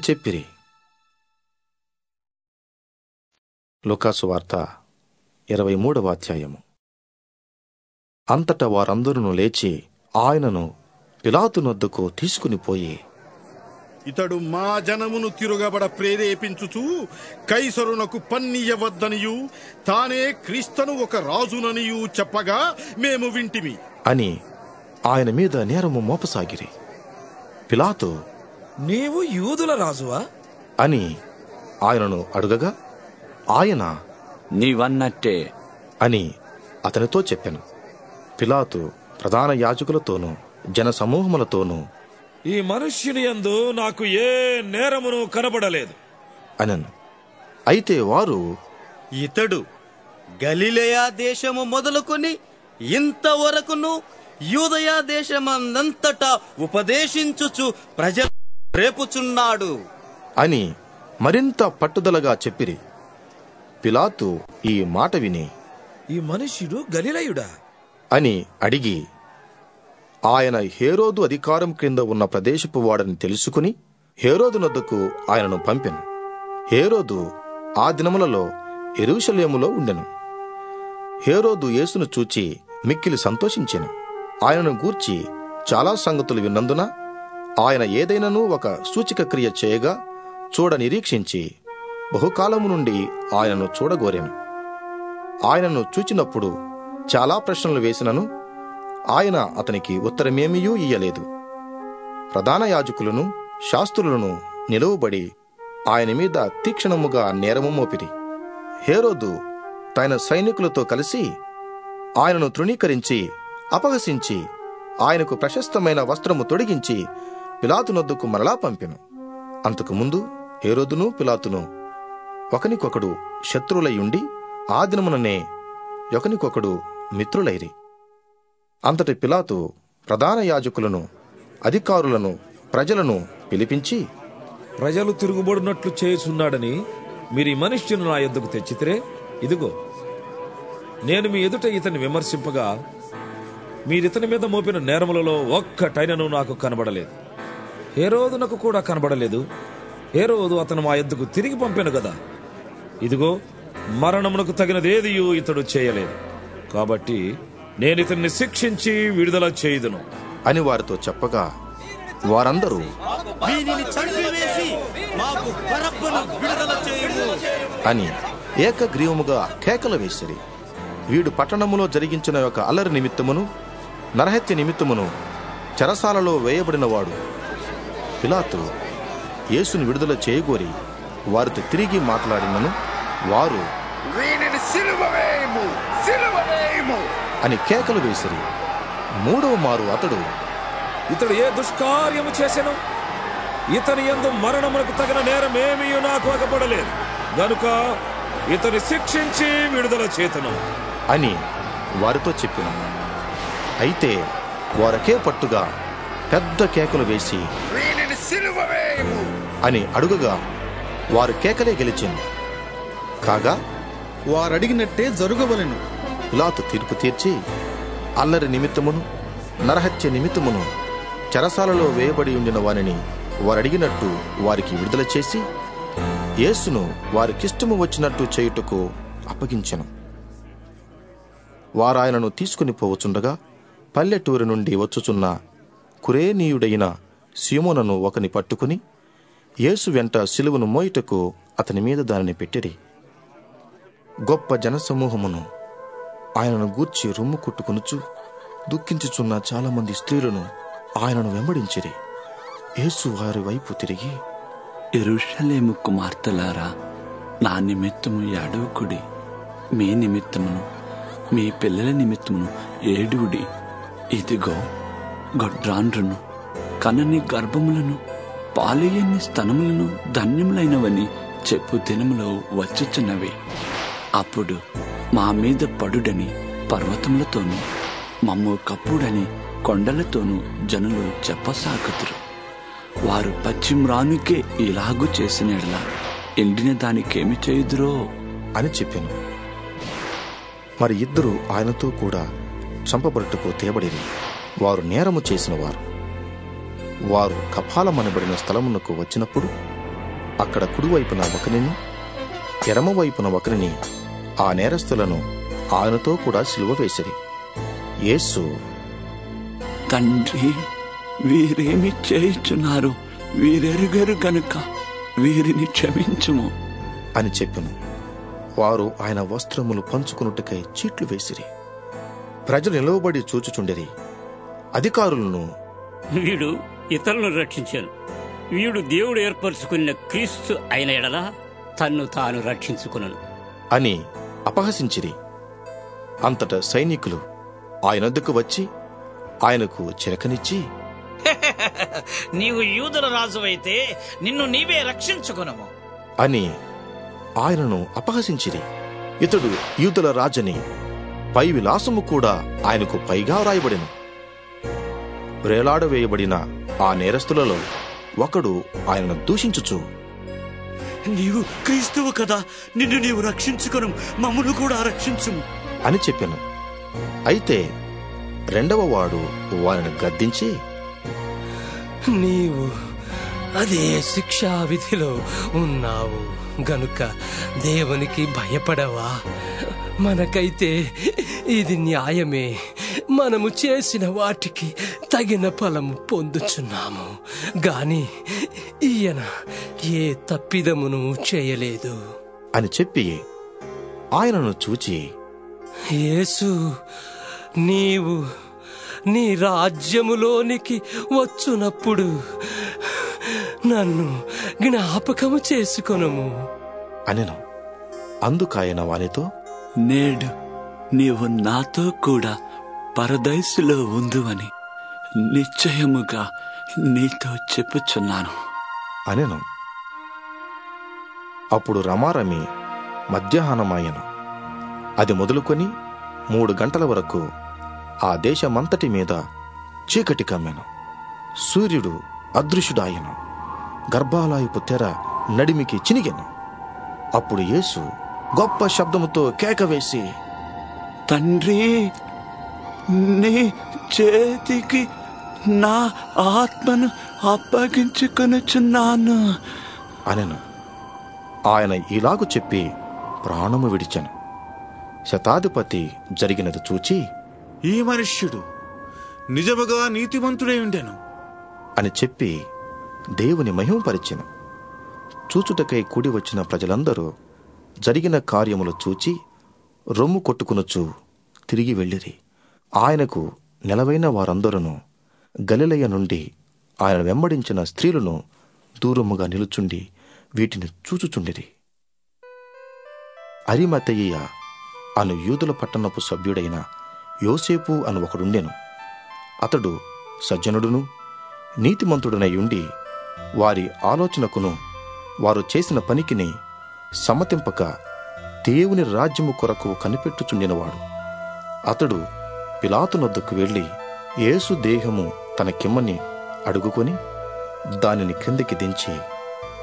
చెప్పిరి లుకాసు వార్త ఇరవై మూడవ అధ్యాయము అంతటా వారందరూ లేచి ఆయనను పిలాతునొద్దకు తీసుకుని పోయి ఇతడు మా జనమును తిరుగబడ ప్రేరేపించుచు కైసరునకు పన్నియవద్దనియు తానే క్రీస్తను ఒక రాజుననియు చెప్పగా మేము వింటిమి అని ఆయన మీద నేరము మోపసాగిరి పిలాతు నీవు యూదుల రాజువా అని ఆయనను అడుగగా ఆయన నీవన్నట్టే అని అతనితో చెప్పాను పిలాతు ప్రధాన యాజకులతోనూ జన సమూహములతోనూ ఈ మనుష్యుని యందు నాకు ఏ నేరమును కనబడలేదు అనను అయితే వారు ఇతడు గలిలయా దేశము మొదలుకొని ఇంతవరకును యూదయా దేశమందంతటా ఉపదేశించుచు ప్రజలు రేపుచున్నాడు అని మరింత పట్టుదలగా చెప్పిరి పిలాతు ఈ మాట విని ఈ మనుష్యుడు గలిలయుడా అని అడిగి ఆయన హేరోదు అధికారం క్రింద ఉన్న ప్రదేశపు వాడని తెలుసుకుని హేరోదు నొద్దకు ఆయనను పంపెను హేరోదు ఆ దినములలో ఎరుషలేములో ఉండెను హేరోదు యేసును చూచి మిక్కిలి సంతోషించెను ఆయనను గూర్చి చాలా సంగతులు విన్నందున ఆయన ఏదైనను ఒక సూచిక క్రియ చేయగా చూడ నిరీక్షించి బహుకాలము నుండి ఆయనను చూడగోరెను ఆయనను చూచినప్పుడు చాలా ప్రశ్నలు వేసినను ఆయన అతనికి ఉత్తరమేమియూ ఇయ్యలేదు ప్రధాన యాజకులను శాస్త్రులను నిలువబడి ఆయన మీద తీక్షణముగా నేరము మోపిరి హేరోదు తన సైనికులతో కలిసి ఆయనను తృణీకరించి అపహసించి ఆయనకు ప్రశస్తమైన వస్త్రము తొడిగించి పిలాతునొద్దకు మరలా పంపెను అంతకుముందు హేరోదును పిలాతును ఒకనికొకడు శత్రువులయుండి ఆ దినముననే ఒకనికొకడు మిత్రులైరి అంతటి పిలాతు ప్రధాన యాజకులను అధికారులను ప్రజలను పిలిపించి ప్రజలు తిరుగుబడినట్లు చేయుచున్నాడని మీరు ఈ మనుష్యును నా ఎద్దుకు తెచ్చితిరే ఇదిగో నేను మీ ఎదుట ఇతన్ని విమర్శింపగా మీరితని మీద మోపిన నేరములలో ఒక్కటైనను నాకు కనబడలేదు హేరోదునకు కూడా కనబడలేదు హేరోదు అతను మా ఎద్దుకు తిరిగి పంపాను కదా ఇదిగో మరణమునకు తగినదేదియు ఇతడు చేయలేదు కాబట్టి నేను ఇతన్ని శిక్షించి విడుదల చేయుదును అని వారితో చెప్పగా వారందరూ వీనిని చంపివేసి మాకు బరబ్బను విడుదల చేయుము అని ఏకగ్రీవముగా కేకలు వేసిరి వీడు పట్టణములో జరిగించిన యొక్క అల్లరి నిమిత్తమును నరహత్య నిమిత్తమును చెరసాలలో వేయబడినవాడు పిలాతు యేసుని విడుదల చేయగోరి వారితో తిరిగి మాట్లాడినను వారు వీనిని సిలువ వేయము సిలువ వేయము అని కేకలు వేసిరి మూడవ మారు అతడు ఇతడు ఏ దుష్కార్యము చేసెను ఇతని యందు మరణమునకు తగిన నేరం ఏమీ నాకు అగపడలేదు గనుక ఇతని శిక్షించి విడుదల చేతను అని వారితో చెప్పిన అయితే వారకే పట్టుగా పెద్ద కేకలు వేసి వీనిని సిలువ వేయము అని అడుగగా వారు కేకలే గెలిచింది కాగా వారడిగినట్టే జరుగవలెను పిలాతు తీర్పు తీర్చి అల్లరి నిమిత్తమును నరహత్య నిమిత్తమును చెరసాలలో వేయబడి ఉండిన వానిని వారడిగినట్టు వారికి విడుదల చేసి యేసును వారికిష్టము వచ్చినట్టు చేయుటకు అప్పగించెను వారాయనను తీసుకుని పోవచుండగా పల్లెటూరి నుండి వచ్చుచున్న కురేనీయుడైన సీమోనను ఒకని పట్టుకుని యేసు వెంట సిలువను మోయుటకు అతని మీద దానిని పెట్టిరి గొప్ప జనసమూహమును ఆయనను గూర్చి రొమ్ము కొట్టుకొనుచు దుఃఖించుచున్న చాలామంది స్త్రీలను ఆయనను వెంబడించిరి యేసు వారి వైపు తిరిగి ఎరుషలేము కుమార్తెలారా నా నిమిత్తము ఏడవకుడి మీ నిమిత్తమును మీ పిల్లల నిమిత్తమును ఏడువుడి ఇదిగో గొడ్రాండ్రును కనని గర్భములను పాలేయని స్తనములను ధన్యములైనవని చెప్పు దినములో వచ్చుచున్నవి అప్పుడు మా మీద పడుడని పర్వతములతోనూ మమ్ము కప్పుడని కొండలతోనూ జనులు చెప్పసాగుతురు వారు పశ్చిమ్రానుకే ఇలాగు చేసిన ఎడల ఎండిన దానికేమి చేయుదురో అని చెప్పాను మరి ఇద్దరు ఆయనతో కూడా చంపబడుటకు తేబడిరి వారు నేరము చేసిన వారు వారు కపాలమనబడిన స్థలమునకు వచ్చినప్పుడు అక్కడ కుడివైపున ఒకరిని ఎడమవైపున ఒకరిని ఆ నేరస్తులను ఆయనతో కూడా సిలువ వేసిరి యేసు తండ్రి వీరేమి చేయుచున్నారు వీరెరుగరు గనుక వీరిని క్షమించుము అని చెప్పెను వారు ఆయన వస్త్రములు పంచుకున్నట్టుకై చీట్లు వేసిరి ప్రజలు నిలవబడి చూచుచుండిరి అధికారులను వీడు ఇతరులను రక్షించాను వీడు దేవుడు ఏర్పరచుకున్న క్రీస్తు అయిన ఎడల తన్ను తాను రక్షించుకునను అని అపహసించిరి అంతటా సైనికులు ఆయనొద్దకు వచ్చి ఆయనకు చిరకనిచ్చి నీవు యూదుల రాజువైతే నిన్ను నీవే రక్షించుకునము అని ఆయనను అపహసించిరి ఇతడు యూదుల రాజని పై విలాసము కూడా ఆయనకు పైగా వ్రాయబడిను వేలాడవేయబడిన ఆ నేరస్తులలో ఒకడు ఆయనను దూషించుచు నీవు క్రీస్తువు కదా నిన్ను నీవు రక్షించుకొను మమ్మను కూడా రక్షించుము అని చెప్పెను అయితే రెండవ వాడు వారిని గద్దించి నీవు అదే శిక్షా విధిలో ఉన్నావు గనుక దేవునికి భయపడవా మనకైతే ఇది న్యాయమే మనము చేసిన వాటికి తగిన ఫలము పొందుచున్నాము గాని ఈయన ఏ తప్పిదమును చేయలేదు అని చెప్పి ఆయనను చూచి యేసు నీవు నీ రాజ్యములోనికి వచ్చునప్పుడు నన్ను జ్ఞాపకము చేసుకొనుము అనెను అందుకాయన వానితో నేడు నీవు నాతో కూడా పరదైసులో ఉందువని నిశ్చయముగా నీతో చెప్పుచున్నాను అనెను అప్పుడు రమారమి మధ్యాహ్నమాయను అది మొదలుకొని మూడు గంటల వరకు ఆ దేశమంతటి మీద చీకటి కమ్మెను సూర్యుడు అదృశ్యుడాయను గర్భాలయపు తెర నడిమికి చినిగెను అప్పుడు యేసు గొప్ప శబ్దముతో కేక వేసి తండ్రి నీ చేతికి నా ఆత్మను అప్పగించుకొనుచున్నాను అనెను ఆయన ఇలాగు చెప్పి ప్రాణము విడిచెను శతాధిపతి జరిగినది చూచి ఈ మనుష్యుడు నిజముగా నీతిమంతుడై ఉండెను అని చెప్పి దేవుని మహిమపరిచెను చూచుటకై కూడి వచ్చిన ప్రజలందరూ జరిగిన కార్యములు చూచి రొమ్ము కొట్టుకునొచ్చు తిరిగి వెళ్ళిరి ఆయనకు నెలవైన వారందరూ గలిలయ నుండి ఆయన వెంబడించిన స్త్రీలను దూరముగా నిలుచుండి వీటిని చూచుచుండిరి అరిమతయ్య అను యూదుల పట్టణపు సభ్యుడైన యోసేపు అను ఒకడుండెను అతడు సజ్జనుడును నీతిమంతుడనై ఉండి వారి ఆలోచనకును వారు చేసిన పనికిని సమ్మతింపక దేవుని రాజ్యము కొరకు కనిపెట్టుచుండినవాడు అతడు పిలాతునొద్దకు వెళ్ళి యేసు దేహము తన కిమ్మని అడుగుకొని దానిని క్రిందికి దించి